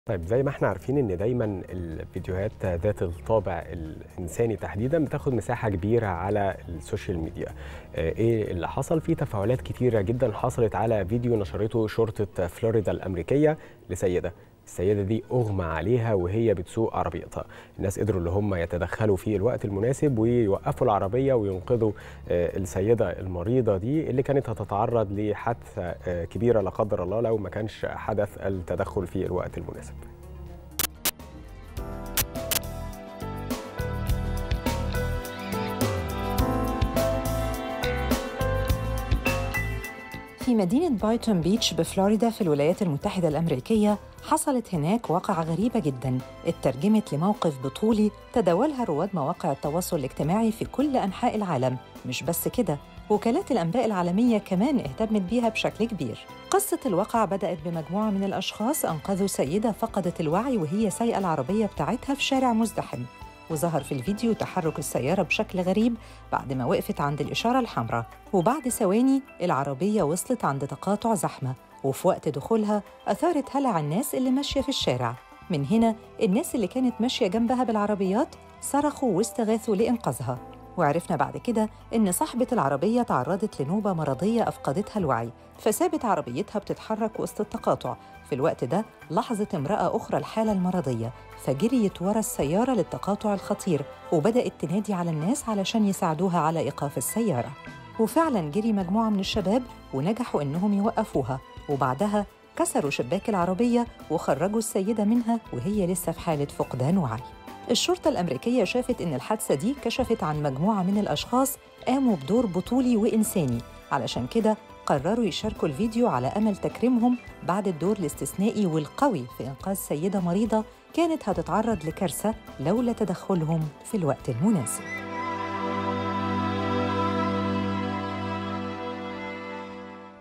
طيب زي ما احنا عارفين ان دايما الفيديوهات ذات الطابع الانساني تحديدا بتاخد مساحه كبيره على السوشيال ميديا آه، ايه اللي حصل في تفاعلات كتيره جدا حصلت على فيديو نشرته شرطه فلوريدا الامريكيه لسيده السيدة دي أغمى عليها وهي بتسوق عربيتها الناس قدروا اللي هم يتدخلوا في الوقت المناسب ويوقفوا العربية وينقذوا آه، السيدة المريضة دي اللي كانت هتتعرض لحادثة آه، كبيرة لا قدر الله لو ما كانش حدث التدخل في الوقت المناسب في مدينة بايتون بيتش بفلوريدا في الولايات المتحدة الأمريكية حصلت هناك واقعة غريبة جدا اترجمت لموقف بطولي تداولها رواد مواقع التواصل الاجتماعي في كل أنحاء العالم مش بس كده وكالات الأنباء العالمية كمان اهتمت بيها بشكل كبير قصة الواقعة بدأت بمجموعة من الأشخاص أنقذوا سيدة فقدت الوعي وهي سايقة العربية بتاعتها في شارع مزدحم وظهر في الفيديو تحرك السيارة بشكل غريب بعد ما وقفت عند الإشارة الحمراء وبعد ثواني العربية وصلت عند تقاطع زحمة وفي وقت دخولها أثارت هلع الناس اللي ماشية في الشارع من هنا الناس اللي كانت ماشية جنبها بالعربيات صرخوا واستغاثوا لإنقاذها وعرفنا بعد كده إن صاحبة العربية تعرضت لنوبة مرضية أفقدتها الوعي فسابت عربيتها بتتحرك وسط التقاطع في الوقت ده لاحظت امرأة أخرى الحالة المرضية فجريت ورا السيارة للتقاطع الخطير وبدأت تنادي على الناس علشان يساعدوها على إيقاف السيارة وفعلا جري مجموعة من الشباب ونجحوا إنهم يوقفوها وبعدها كسروا شباك العربية وخرجوا السيدة منها وهي لسه في حالة فقدان وعي الشرطة الأمريكية شافت إن الحادثة دي كشفت عن مجموعة من الأشخاص قاموا بدور بطولي وإنساني علشان كده قرروا يشاركوا الفيديو على أمل تكريمهم بعد الدور الاستثنائي والقوي في إنقاذ سيدة مريضة كانت هتتعرض لكارثة لولا تدخلهم في الوقت المناسب